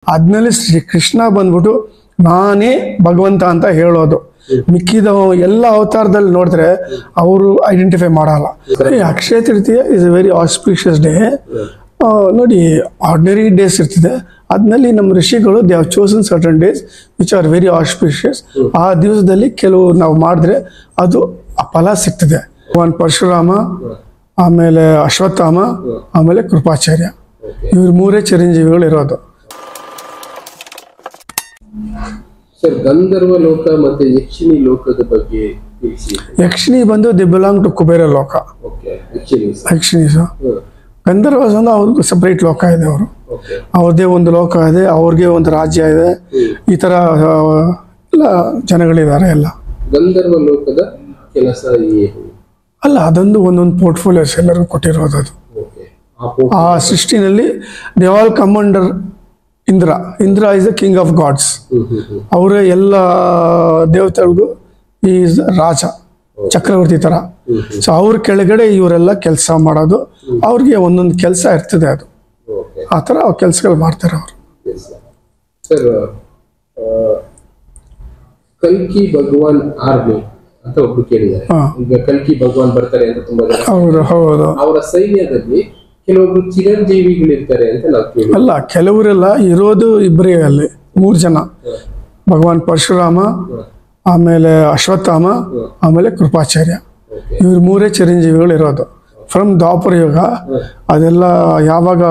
ಆದ್ಮೇಲೆ ಶ್ರೀ ಕೃಷ್ಣ ಬಂದ್ಬಿಟ್ಟು ನಾನೇ ಭಗವಂತ ಅಂತ ಹೇಳೋದು ಮಿಕ್ಕಿದ ಎಲ್ಲ ಅವತಾರದಲ್ಲಿ ನೋಡಿದ್ರೆ ಅವರು ಐಡೆಂಟಿಫೈ ಮಾಡಲ್ಲ ಈ Akshaya Tritiya is a very auspicious day ನೋಡಿ ಆರ್ಡಿನರಿ ಡೇಸ್ ಇರ್ತಿದೆ ಅದ್ನಲ್ಲಿ ನಮ್ಮ ಋಷಿಗಳು they have chosen certain days which are very auspicious ಆ ದಿವಸದಲ್ಲಿ ಕೆಲವು ನಾವು ಮಾಡಿದ್ರೆ ಅದು ಆ ಫಲ ಸಿಗ್ತದೆ ಒನ್ ಪರಶುರಾಮ ಆಮೇಲೆ ಅಶ್ವತ್ಥಾಮ ಆಮೇಲೆ ಕೃಪಾಚಾರ್ಯ ಇವ್ರು ಮೂರೇ ಚಿರಂಜೀವಿಗಳು ಇರೋದು ಸರ್ ಗಂಧರ್ವ ಲೋಕ ಮತ್ತೆ ಯಕ್ಷಿಣಿ ಲೋಕದ ಬಗ್ಗೆ ತಿಳಿಸಿ ಯಕ್ಷಿಣಿ ಬಂದು ದಿ ಬಿಲಾಂಗ್ ಟು ಕುಬೇರ ಲೋಕ ಓಕೆ ಯಕ್ಷಿಣಿ ಯಕ್ಷಿಣಿ ಸಹ ಗಂಧರ್ವ ಅಂದ್ರೆ ಅವ್ರಿಗೆ ಸಪ್ರೇಟ್ ಲೋಕ ಇದೆ ಅವರು ಓಕೆ ಅವ್ರದ್ದೇ ಒಂದು ಲೋಕ ಇದೆ ಅವ್ರಿಗೆ ಒಂದು ರಾಜ್ಯ ಇದೆ ಈ ಥರ ಆ, ಎಲ್ಲ ಜನಗಳಿದ್ದಾರೆ ಎಲ್ಲ ಗಂಧರ್ವ ಲೋಕದ ಕೆಲಸ ಏನು ಅಲ್ಲ ಅದೊಂದು ಒಂದೊಂದು ಪೋರ್ಟ್ಫೋಲಿಯೋಸ್ ಎಲ್ಲರಿಗೂ ಕೊಟ್ಟಿರೋದು ಅದು ಓಕೆ ಆ ಪೋ- ಆ ಸೃಷ್ಟಿನಲ್ಲಿ they all commander Indra Indra is the king of gods hmm hmm hmm ಅವರೇ ಎಲ್ಲ ದೇವತೆಗಳಿಗೂ ಈಸ್ ರಾಜ ಚಕ್ರವರ್ತಿ ಥರ ಸೊ ಅವ್ರ ಕೆಳಗಡೆ ಇವರೆಲ್ಲ ಕೆಲಸ ಮಾಡೋದು ಅವ್ರಿಗೆ ಒಂದೊಂದು ಕೆಲಸ ಇರ್ತದೆ ಅದು ಓಕೆ ಆ ಥರ ಕೆಲಸಗಳು ಮಾಡ್ತಾರೆ ಅವರು ಎಸ್ ಸರ್ ಕಲ್ಕಿ ಭಗವಾನ್ ಆರ್ಮಿ ಅಂತ ಒಬ್ರು ಕೇಳಿದ್ದಾರೆ ಹಾ. ಈಗ ಕಲ್ಕಿ ಭಗವಾನ್ ಬರ್ತಾರೆ ಅಂತ ತುಂಬಾ ಜನ ಹೌದು ಹೌದು ಅವರ ಸೈನ್ಯದಲ್ಲಿ ಕೆಲವೊಬ್ರು ಚಿರಂಜೀವಿಗಳಿರ್ತಾರೆ ಅಂತ ನಾವು ಕೇಳಿ ಅಲ್ಲ ಕೆಲವರೆಲ್ಲ ಇರೋದು ಇಬ್ಬರೇ ಅಲ್ಲಿ ಮೂರು ಜನ ಭಗವಾನ್ ಪರಶುರಾಮ ಆಮೇಲೆ ಅಶ್ವತ್ಥಾಮ ಆಮೇಲೆ ಕೃಪಾಚಾರ್ಯ ಓಕೆ ಇವ್ರು ಮೂರೇ ಚಿರಂಜೀವಿಗಳು ಇರೋದು ಫ್ರಮ್ ದ್ವಾಪರ ಯುಗ ಅದೆಲ್ಲ ಯಾವಾಗ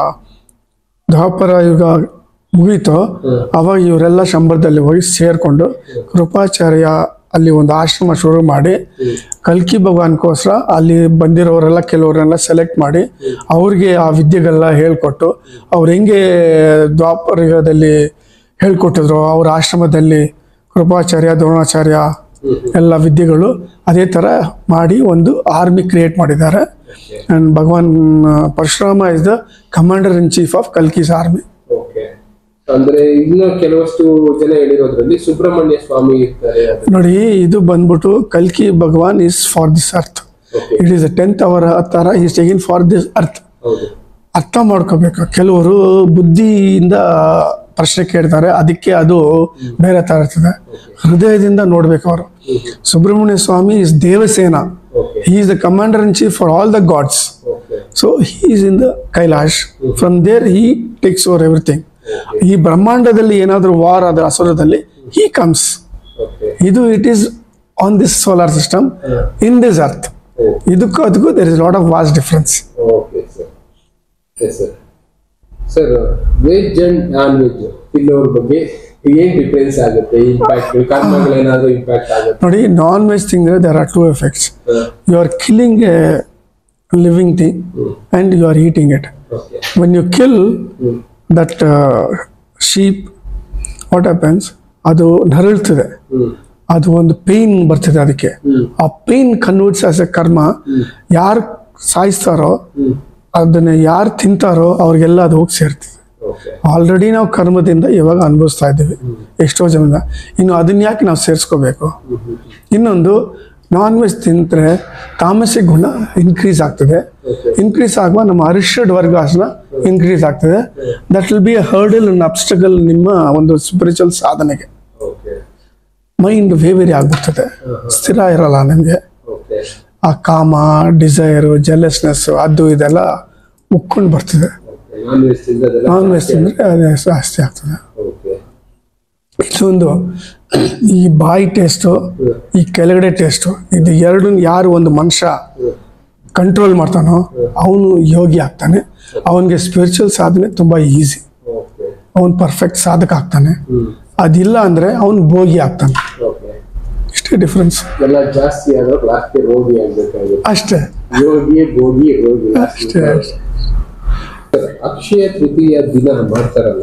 ದ್ವಾಪರ ಯುಗ ಮುಗೀತೋ ಅವಾಗ ಇವರೆಲ್ಲ ಶಂಬರದಲ್ಲಿ ಹೋಗಿ ಸೇರ್ಕೊಂಡು ಕೃಪಾಚಾರ್ಯ ಅಲ್ಲಿ ಒಂದು ಆಶ್ರಮ ಶುರು ಮಾಡಿ ಕಲ್ಕಿ ಭಗವಾನ್ಗೋಸ್ಕರ ಅಲ್ಲಿ ಬಂದಿರೋರೆಲ್ಲ ಕೆಲವರೆಲ್ಲ ಸೆಲೆಕ್ಟ್ ಮಾಡಿ ಅವ್ರಿಗೆ ಆ ವಿದ್ಯೆಗೆಲ್ಲ ಹೇಳ್ಕೊಟ್ಟು ಅವ್ರು ಹೆಂಗೆ ದ್ವಾಪರ ಯುಗದಲ್ಲಿ ಹೇಳ್ಕೊಟ್ಟಿದ್ರು ಅವ್ರ ಆಶ್ರಮದಲ್ಲಿ ಕೃಪಾಚಾರ್ಯ ದ್ರೋಣಾಚಾರ್ಯ ಎಲ್ಲ ವಿದ್ಯೆಗಳು ಅದೇ ಥರ ಮಾಡಿ ಒಂದು ಆರ್ಮಿ ಕ್ರಿಯೇಟ್ ಮಾಡಿದ್ದಾರೆ and Bhagwan Parashurama is the commander in chief of Kalki's army okay ಅಂದ್ರೆ ಇನ್ನು ಕೆಲವಷ್ಟು ಜನ ಹೇಳಿರೋದ್ರಲ್ಲಿ ಸುಬ್ರಹ್ಮಣ್ಯ ಸ್ವಾಮಿ ಇರ್ತಾರೆ ಅದು- ನೋಡಿ ಇದು ಬಂದ್ಬಿಟ್ಟು ಕಲ್ಕಿ Bhagwan is for this earth okay it is tenth ಅವರ್ ಥರ is taken for this earth ಹೌದು ಅರ್ಥ ಮಾಡ್ಕೋಬೇಕು ಕೆಲವರು ಬುದ್ಧಿಯಿಂದ ಪ್ರಶ್ನೆ ಕೇಳ್ತಾರೆ ಅದಕ್ಕೆ ಅದು ಬೇರೆ ಥರ ಇರ್ತದೆ ಹೃದಯದಿಂದ ನೋಡ್ಬೇಕು ಅವರು Subrahmanya Swami is Devasena okay he is the commander in chief for all the gods okay so he is in the Kailash from there he takes over everything ಈ ಬ್ರಹ್ಮಾಂಡದಲ್ಲಿ ಏನಾದರೂ ವಾರ್ ಆದ ಅಸುರದಲ್ಲಿ ಹಿ ಕಮ್ಸ್ ಓಕೆ ಇದು it is on this solar system in this earth ಇದಕ್ಕೂ ಅದಕ್ಕೂ there is lot of vast difference okay sir yes sir sir veg and non veg ತಿನ್ನೋರ ಬಗ್ಗೆ ಏನ್ ಡಿಫ್ರೆನ್ಸ್ ಆಗುತ್ತೆ ಇಂಪ್ಯಾಕ್ಟ್ ಕರ್ಮಗಳೇನಾದ್ರೂ ಇಂಪ್ಯಾಕ್ಟ್ ಆಗುತ್ತೆ ನೋಡಿ ನಾನ್ ವೆಜ್ ತಿಂದರೆ there are two effects you are killing a living thing and you are eating it okay when you kill that sheep what happens ಅದು ನರಳ್ತದೆ ಹ್ಮ್ ಅದು ಒಂದು ಪೇನ್ ಬರ್ತದೆ ಅದಕ್ಕೆ ಆ ಪೇನ್ ಕನ್ವರ್ಟ್ಸ್ ಆಸ್ ಎ ಕರ್ಮ ಯಾರು ಸಾಯಿಸ್ತಾರೋ ಹ್ಮ್ ಅದನ್ನ ಯಾರು ತಿಂತಾರೋ ಅವ್ರಿಗೆಲ್ಲ ಅದು ಹೋಗಿ ಸೇರ್ತದೆ ಓಕೆ ಆಲ್ರೆಡಿ ನಾವು ಕರ್ಮದಿಂದ ಇವಾಗ ಅನುಭವಿಸ್ತಾ ಇದ್ದೀವಿ ಎಷ್ಟೋ ಜನ ಇನ್ನು ಅದನ್ನ ಯಾಕೆ ನಾವು ಸೇರಿಸ್ಕೋಬೇಕು ಇನ್ನೊಂದು ನಾನ್ ವೆಜ್ ತಿಂದರೆ ತಾಮಸಿಕ ಗುಣ ಇನ್ಕ್ರೀಸ್ ಆಗ್ತದೆ ಇನ್ಕ್ರೀಸ್ ಆಗುವ ನಮ್ಮ ಅರಿಷಡ್ ವರ್ಗಾಸನ ಇನ್ಕ್ರೀಸ್ ಆಗ್ತದೆ that will be a hurdle and obstacle ನಿಮ್ಮ ಒಂದು ಸ್ಪಿರಿಚುವಲ್ ಸಾಧನೆಗೆ ಓಕೆ ಮೈಂಡ್ ವೇವೇರಿ ಆಗ್ಬಿಡ್ತದೆ ಸ್ಥಿರ ಇರಲ್ಲ ನಮಗೆ ಓಕೆ ಆ ಕಾಮ ಡಿಸೈರು ಜೆಲಸ್ನೆಸ್ ಅದು ಇದೆಲ್ಲ ಉಕ್ಕೊಂಡು ಬರ್ತದೆ ನಾನ್ ವೆಜ್ ತಿಂದದೆಲ್ಲ ನಾನ್ ವೆಜ್ ತಿಂದರೆ ಅದೇ ಜಾಸ್ತಿ ಆಗ್ತದೆ ಓಕೆ ಇದೊಂದು ಈ ಬಾಯಿ ಟೇಸ್ಟು ಈ ಕೆಳಗಡೆ ಟೇಸ್ಟು ಇದು ಎರಡು ಯಾರು ಒಂದು ಮನುಷ್ಯ ಕಂಟ್ರೋಲ್ ಮಾಡ್ತಾನೋ ಅವನು ಯೋಗಿ ಆಗ್ತಾನೆ ಅವನಿಗೆ ಸ್ಪಿರಿಚುವಲ್ ಸಾಧನೆ ತುಂಬ ಈಸಿ ಓಕೆ ಅವನು ಪರ್ಫೆಕ್ಟ್ ಸಾಧಕ ಆಗ್ತಾನೆ ಹ್ಮ್ ಅದಿಲ್ಲ ಅಂದರೆ ಅವನು ಭೋಗಿ ಆಗ್ತಾನೆ ಓಕೆ ಇಷ್ಟೇ ಡಿಫ್ರೆನ್ಸ್ ಎಲ್ಲ ಜಾಸ್ತಿ ಆದ್ರೆ ಲಾಸ್ಟ್ಗೆ ರೋಗಿ ಆಗ್ಬೇಕಾಗುತ್ತೆ ಅಷ್ಟೇ ಯೋಗಿ ಭೋಗಿ ರೋಗಿ ಅಷ್ಟೇ ಅಷ್ಟೇ ಅಕ್ಷಯ ತೃತೀಯ ದಿನ ಮಾಡ್ತಾರಲ್ಲ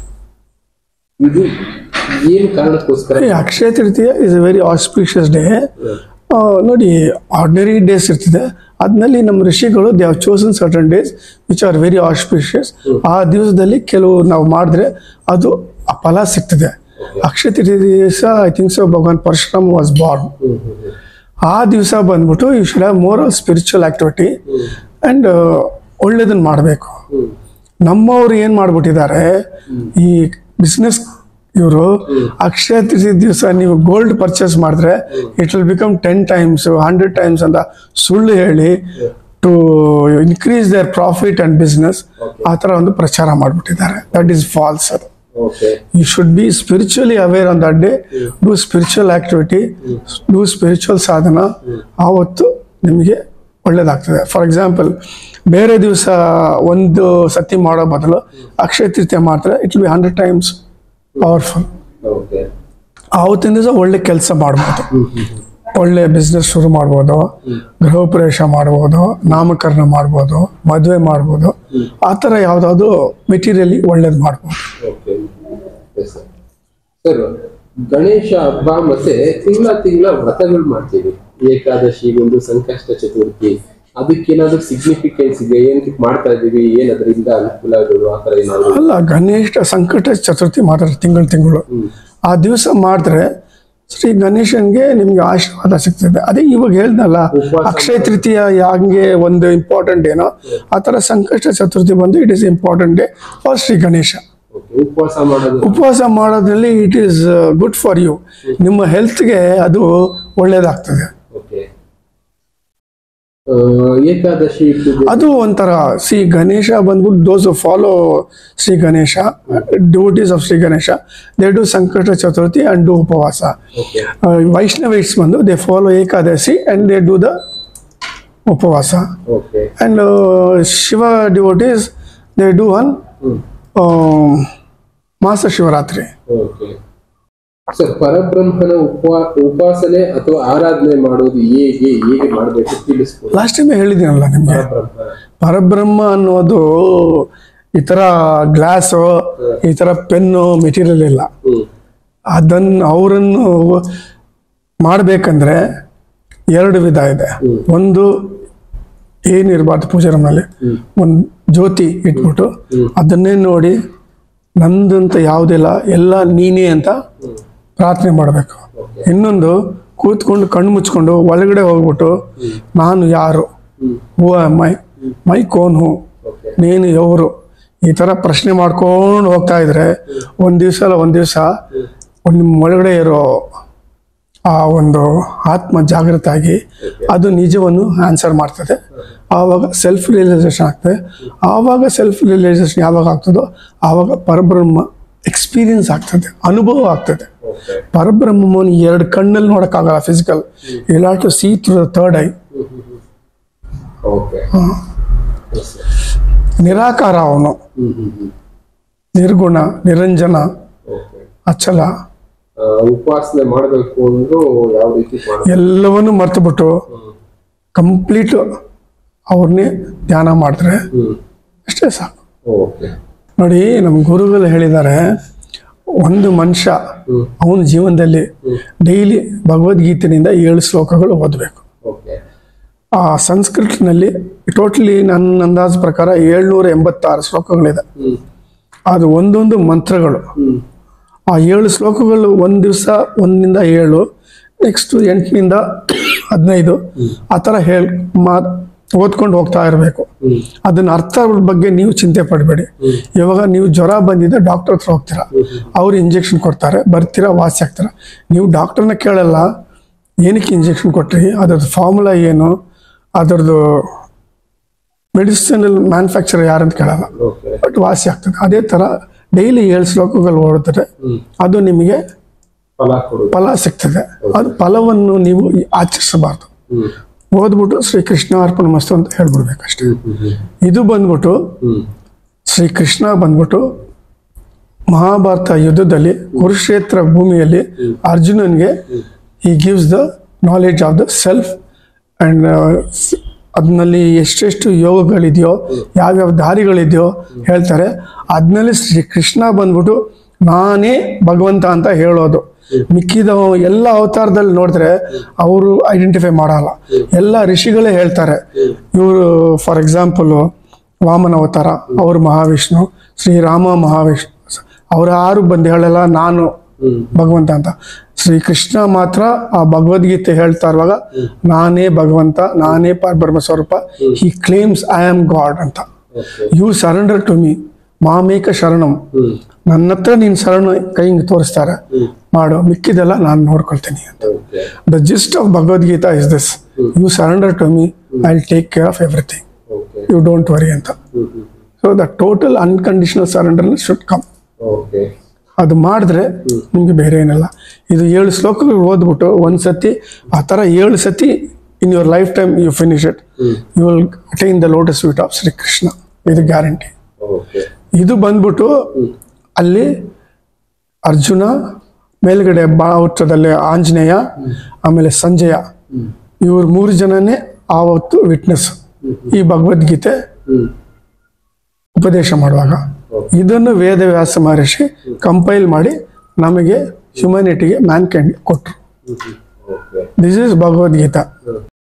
ಇದು ಏನ್ ಕಾರಣಕ್ಕೋಸ್ಕರ ಈ Akshaya Tritiya is a very auspicious day ನೋಡಿ ಆರ್ಡಿನರಿ ಡೇಸ್ ಇರ್ತಿದೆ ಅದ್ನಲ್ಲಿ ನಮ್ಮ ಋಷಿಗಳು they have chosen certain days which are very auspicious ಆ ದಿವಸದಲ್ಲಿ ಕೆಲವು ನಾವು ಮಾಡಿದ್ರೆ ಅದು ಆ ಫಲ ಸಿಗ್ತದೆ ಅಕ್ಷಯ ತೃತೀಯ ದಿವಸ I think so Bhagwan Parashuram was born ಆ ದಿವಸ ಬಂದ್ಬಿಟ್ಟು you should have more spiritual activity and ಒಳ್ಳೇದನ್ನ ಮಾಡಬೇಕು ನಮ್ಮವ್ರು ಏನ್ ಮಾಡ್ಬಿಟ್ಟಿದ್ದಾರೆ ಈ ಬಿಸ್ನೆಸ್ ಇವರು ಅಕ್ಷಯ ತೃತೀಯ ದಿವಸ ನೀವು ಗೋಲ್ಡ್ ಪರ್ಚೇಸ್ ಮಾಡಿದ್ರೆ it will become ten times hundred times ಅಂತ ಸುಳ್ಳು ಹೇಳಿ to increase their profit and business ಆ ಥರ ಒಂದು ಪ್ರಚಾರ ಮಾಡಿಬಿಟ್ಟಿದ್ದಾರೆ ದಟ್ ಈಸ್ ಫಾಲ್ಸ್ ಅದು okay you should be spiritually aware on that day do spiritual activity do spiritual sadhana ಆವತ್ತು ನಿಮಗೆ ಒಳ್ಳೇದಾಗ್ತದೆ ಫಾರ್ ಎಕ್ಸಾಂಪಲ್ ಬೇರೆ ದಿವಸ ಒಂದು ಸತಿ ಮಾಡೋ ಬದಲು ಅಕ್ಷಯ ತೃತೀಯ ಮಾಡ್ತಾರೆ it be hundred times powerful okay ಆವತ್ತಿನ ದಿವಸ ಒಳ್ಳೆ ಕೆಲಸ ಮಾಡ್ಬೋದು ಒಳ್ಳೆ ಬಿಸ್ನೆಸ್ ಶುರು ಮಾಡ್ಬೋದು ಗೃಹ ಪ್ರವೇಶ ಮಾಡ್ಬೋದು ನಾಮಕರಣ ಮಾಡ್ಬೋದು ಮದುವೆ ಮಾಡ್ಬೋದು ಆ ಥರ ಯಾವುದಾದ್ರು ಮೆಟೀರಿಯಲಿ ಒಳ್ಳೇದು ಮಾಡ್ಬೋದು ಓಕೆ ಸರ್ ಸರ್ ಗಣೇಶ ಹಬ್ಬ ಮತ್ತೆ ತಿಂಗಳ ತಿಂಗಳ ವ್ರತಗಳು ಮಾಡ್ತೀವಿ ಏಕಾದಶಿ ಒಂದು ಸಂಕಷ್ಟ ಚತುರ್ಥಿ ಅದಕ್ಕೇನಾದ್ರೂ ಸಿಗ್ನಿಫಿಕೆನ್ಸ್ ಇದೆ ಏನಕ್ಕೆ ಮಾಡ್ತಾ ಇದೀವಿ ಏನ್ ಅದರಿಂದ ಅನುಕೂಲಗಳು ಆ ತರ ಏನಾದ್ರು ಅಲ್ಲ ಗಣೇಶ ಸಂಕಟ ಚತುರ್ಥಿ ಮಾಡ್ತಾರೆ ತಿಂಗಳು ತಿಂಗಳು ಆ ದಿವಸ ಮಾಡಿದ್ರೆ ಶ್ರೀ ಗಣೇಶನ್ಗೆ ನಿಮ್ಗೆ ಆಶೀರ್ವಾದ ಸಿಗ್ತದೆ ಅದೇ ಇವಾಗ ಹೇಳ್ದಲ್ಲ ಉಪವಾಸ ಅಕ್ಷಯ ತೃತೀಯ ಹಂಗೆ ಒಂದು ಇಂಪಾರ್ಟೆಂಟ್ ಏನೋ ಆ ಥರ ಸಂಕಷ್ಟ ಚತುರ್ಥಿ ಬಂದು it is important day for Shri Ganesha Okay, ಉಪವಾಸ ಮಾಡೋದು ಉಪವಾಸ ಮಾಡೋದ್ರಲ್ಲಿ it is good for you ನಿಮ್ಮ ಹೆಲ್ತ್ಗೆ ಅದು ಒಳ್ಳೇದಾಗ್ತದೆ ಓಕೆ ಏಕಾದಶಿ ಪೂಜೆ ಅದು ಒಂಥರ ಶ್ರೀ ಗಣೇಶ ಬಂದ್ಬಿಟ್ಟು those follow Shri Ganesha duties of Shri Ganesha they do Sankata Chaturthi and do upavasa okay Vaishnavites ಬಂದು they follow Ekadashi and they do the upavasa okay and Shiva devotees they do one hmm Masa Shivaratri okay sir ಪರಬ್ರಹ್ಮನ ಉಪವಾ ಉಪಾಸನೆ ಅಥವಾ ಆರಾಧನೆ ಮಾಡೋದು ಹೇಗೆ ಹೇಗೆ ಮಾಡಬೇಕು ತಿಳಿಸ್ಕೊಡಿ ಲಾಸ್ಟ್ ಟೈಮ್ ಹೇಳಿದ್ದೀನಲ್ಲ ನಿಮಗೆ ಪರಬ್ರಹ್ಮ ಪರಬ್ರಹ್ಮ ಅನ್ನೋದು ಈ ಥರ ಗ್ಲಾಸು ಈ ಥರ ಪೆನ್ನು ಮೆಟೀರಿಯಲ್ ಇಲ್ಲ ಹ್ಮ್ ಅದನ್ನು ಅವರನ್ನು ಮಾಡಬೇಕಂದ್ರೆ ಎರಡು ವಿಧ ಇದೆ ಒಂದು ಏನಿರಬಾರ್ದು ಪೂಜೆ ರೂಮ್ನಲ್ಲಿ ಒಂದು ಜ್ಯೋತಿ ಇಟ್ಬಿಟ್ಟು ಅದನ್ನೇ ನೋಡಿ ನಂದಂತ ಯಾವುದಿಲ್ಲ ಎಲ್ಲ ನೀನೇ ಅಂತ ಪ್ರಾರ್ಥನೆ ಮಾಡಬೇಕು ಇನ್ನೊಂದು ಕೂತ್ಕೊಂಡು ಕಣ್ಣು ಮುಚ್ಕೊಂಡು ಒಳಗಡೆ ಹೋಗ್ಬಿಟ್ಟು ನಾನು ಯಾರು ಹ್ಮ್ ಹೂ ಮೈ ಮೈ ಕೋನ್ ಹೂ ಓಕೆ ನೀನು ಎವರು ಈ ಥರ ಪ್ರಶ್ನೆ ಮಾಡ್ಕೊಂಡು ಹೋಗ್ತಾ ಇದ್ರೆ ಒಂದು ದಿವಸ ಅಲ್ಲ ಒಂದು ದಿವಸ ನಿಮ್ಮ ಒಳಗಡೆ ಇರೋ ಆ ಒಂದು ಆತ್ಮ ಜಾಗೃತ ಆಗಿ ಅದು ನಿಜವನ್ನು ಆನ್ಸರ್ ಮಾಡ್ತದೆ ಆವಾಗ ಸೆಲ್ಫ್ ರಿಯಲೈಸೇಷನ್ ಆಗ್ತದೆ ಆವಾಗ ಸೆಲ್ಫ್ ರಿಯಲೈಸೇಷನ್ ಯಾವಾಗ ಆಗ್ತದೋ ಆವಾಗ ಪರಬ್ರಹ್ಮ ಎಕ್ಸ್ಪೀರಿಯನ್ಸ್ ಆಗ್ತದೆ ಅನುಭವ ಆಗ್ತದೆ ಓಕೆ ಪರಬ್ರಹ್ಮನ ಎರಡು ಕಣ್ಣಲ್ಲಿ ನೋಡೋಕ್ಕಾಗಲ್ಲ ಫಿಸಿಕಲ್ ಇಲ್ಲ to see through the third eye okay yes sir ನಿರಾಕಾರ ಅವನು ಹ್ಮ್ ಹ್ಮ್ ಹ್ಮ್ ನಿರ್ಗುಣ ನಿರಂಜನ ಓಕೆ ಅಚಲ ಉಪಾಸನೆ ಮಾಡಬೇಕು ಅಂದ್ರು ಯಾವ ರೀತಿ ಮಾಡಬೇಕು ಎಲ್ಲವನ್ನು ಮರ್ತುಬಿಟ್ಟು ಕಂಪ್ಲೀಟ್ ಅವ್ರನ್ನೇ ಧ್ಯಾನ ಮಾಡಿದ್ರೆ ಹ್ಮ್ ಅಷ್ಟೇ ಸಾಕು ಓಕೆ ನೋಡಿ ನಮ್ಮ ಗುರುಗಳು ಹೇಳಿದ್ದಾರೆ ಒಂದು ಮನುಷ್ಯ ಹ್ಮ್ ಅವನ ಜೀವನದಲ್ಲಿ ಡೈಲಿ ಭಗವದ್ಗೀತೆನಿಂದ ಏಳು ಶ್ಲೋಕಗಳು ಓದಬೇಕು ಓಕೆ ಆ ಸಂಸ್ಕೃತನಲ್ಲಿ ಟೋಟಲಿ ನನ್ನ ಅಂದಾಜು ಪ್ರಕಾರ ಏಳ್ನೂರ ಎಂಬತ್ತಾರು ಶ್ಲೋಕಗಳಿದೆ ಹ್ಮ್ ಅದು ಒಂದೊಂದು ಮಂತ್ರಗಳು ಹ್ಮ್ ಆ ಏಳು ಶ್ಲೋಕಗಳು ಒಂದು ದಿವಸ ಒಂದರಿಂದ ಏಳು ನೆಕ್ಸ್ಟ್ ಎಂಟನಿಂದ ಹದಿನೈದು ಆ ಥರ ಹೇಳ್ ಮಾ ಓದ್ಕೊಂಡು ಹೋಗ್ತಾ ಇರಬೇಕು ಹ್ಮ್ ಅದನ್ನ ಅರ್ಥ ಬಗ್ಗೆ ನೀವು ಚಿಂತೆ ಪಡಬೇಡಿ ಇವಾಗ ನೀವು ಜ್ವರ ಬಂದಿದ್ದ ಡಾಕ್ಟರ್ ಹತ್ರ ಹೋಗ್ತೀರಾ ಅವ್ರು ಇಂಜೆಕ್ಷನ್ ಕೊಡ್ತಾರೆ ಬರ್ತೀರಾ ವಾಸಿ ಆಗ್ತೀರಾ ನೀವು ಡಾಕ್ಟರ್ನ ಕೇಳಲ್ಲ ಏನಕ್ಕೆ ಇಂಜೆಕ್ಷನ್ ಕೊಟ್ರಿ ಅದ್ರದ್ದು ಫಾರ್ಮುಲಾ ಏನು ಅದರದ್ದು ಮೆಡಿಸಿನಲ್ ಮ್ಯಾನುಫ್ಯಾಕ್ಚರ್ ಯಾರಂತ ಕೇಳಲ್ಲ ಓಕೆ ಬಟ್ ವಾಸಿ ಆಗ್ತದೆ ಅದೇ ಥರ ಡೈಲಿ ಏಳು ಶ್ಲೋಕಗಳು ಓದಿದ್ರೆ ಹ್ಮ್ ಅದು ನಿಮಗೆ ಫಲ ಕೊಡುದು ಫಲ ಸಿಗ್ತದೆ ಅದು ಫಲವನ್ನು ನೀವು ಆಚರಿಸಬಾರ್ದು ಹ್ಮ್ ಓದ್ಬಿಟ್ಟು ಶ್ರೀ ಕೃಷ್ಣ ಅರ್ಪಣ ಮಸ್ತು ಅಂತ ಹೇಳ್ಬಿಡ್ಬೇಕಷ್ಟೇ ಹ್ಮ್ ಹ್ಮ್ ಹ್ಮ್ ಇದು ಬಂದ್ಬಿಟ್ಟು ಹ್ಮ್ ಶ್ರೀ ಕೃಷ್ಣ ಬಂದ್ಬಿಟ್ಟು ಮಹಾಭಾರತ ಯುದ್ಧದಲ್ಲಿ ಕುರುಕ್ಷೇತ್ರ ಭೂಮಿಯಲ್ಲಿ ಅರ್ಜುನನ್ಗೆ he gives the knowledge of the self and ಅದರಲ್ಲಿ ಎಷ್ಟೆಷ್ಟು ಯೋಗಗಳಿದೆಯೋ ಯಾವ್ಯಾವ ದಾರಿಗಳಿದೆಯೋ ಹೇಳ್ತಾರೆ ಅದ್ನಲ್ಲಿ ಶ್ರೀ ಕೃಷ್ಣ ಬಂದ್ಬಿಟ್ಟು ನಾನೇ ಭಗವಂತ ಅಂತ ಹೇಳೋದು ಮಿಕ್ಕಿದ ಎಲ್ಲ ಅವತಾರದಲ್ಲಿ ನೋಡಿದ್ರೆ ಅವರು ಐಡೆಂಟಿಫೈ ಮಾಡಲ್ಲ ಎಲ್ಲ ಋಷಿಗಳೇ ಹೇಳ್ತಾರೆ ಇವರು ಫಾರ್ ಎಕ್ಸಾಂಪಲ್ ವಾಮನ ಅವತಾರ ಅವರು ಮಹಾವಿಷ್ಣು ಶ್ರೀರಾಮ ಮಹಾವಿಷ್ಣು ಅವ್ರು ಯಾರು ಬಂದು ಹೇಳಲ್ಲ ನಾನು ಹ್ಮ್ ಭಗವಂತ ಅಂತ ಶ್ರೀ ಕೃಷ್ಣ ಮಾತ್ರ ಆ ಭಗವದ್ಗೀತೆ ಹೇಳ್ತಾ ಇರುವಾಗ ನಾನೇ ಭಗವಂತ ನಾನೇ ಪರಬ್ರಹ್ಮ ಸ್ವರೂಪ he claims I am God ಅಂತ okay you surrender to me ಮಾಮೇಕ ಶರಣಂ ಹ್ಮ್ ನನ್ನ ಹತ್ರ ನೀನು ಶರಣ ಕೈ ಹಿಂಗೆ ತೋರಿಸ್ತಾರೆ ಹ್ಮ್ ಮಾಡು ಮಿಕ್ಕಿದೆಲ್ಲ ನಾನು ನೋಡ್ಕೊಳ್ತೀನಿ ಅಂತ okay the gist of Bhagavad Gita is this you surrender to me I will take care of everything okay you don't worry ಅಂತ hmm hmm so the total unconditional surrenderness should come okay ಅದು ಮಾಡಿದ್ರೆ ನಿಮಗೆ ಬೇರೆ ಏನಿಲ್ಲ ಇದು ಏಳು ಶ್ಲೋಕಗಳು ಓದ್ಬಿಟ್ಟು ಒಂದು ಸತಿ ಆ ಥರ ಏಳು ಸತಿ in your life time you finish it hmm you will attain the lotus sweet of Shri Krishna ಇದು ಗ್ಯಾರಂಟಿ ಓಕೆ ಇದು ಬಂದ್ಬಿಟ್ಟು ಅಲ್ಲಿ ಅರ್ಜುನ ಮೇಲ್ಗಡೆ ಬಾವುಟದಲ್ಲಿ ಆಂಜನೇಯ ಆಮೇಲೆ ಸಂಜಯ ಹ್ಮ್ ಇವ್ರು ಮೂರು ಜನನೇ ಆವತ್ತು ವಿಟ್ನೆಸ್ ಈ ಭಗವದ್ಗೀತೆ ಹ್ಮ್ ಉಪದೇಶ ಮಾಡುವಾಗ ಇದನ್ನು ವೇದವ್ಯಾಸ ಮಹರ್ಷಿ ಕಂಪೈಲ್ ಮಾಡಿ ನಮಗೆ ಹ್ಯುಮ್ಯಾನಿಟಿಗೆ ಮ್ಯಾನ್ ಕ್ಯಾಂಡ್ ಕೊಟ್ಟರು hmm hmm okay this is Bhagavad Gita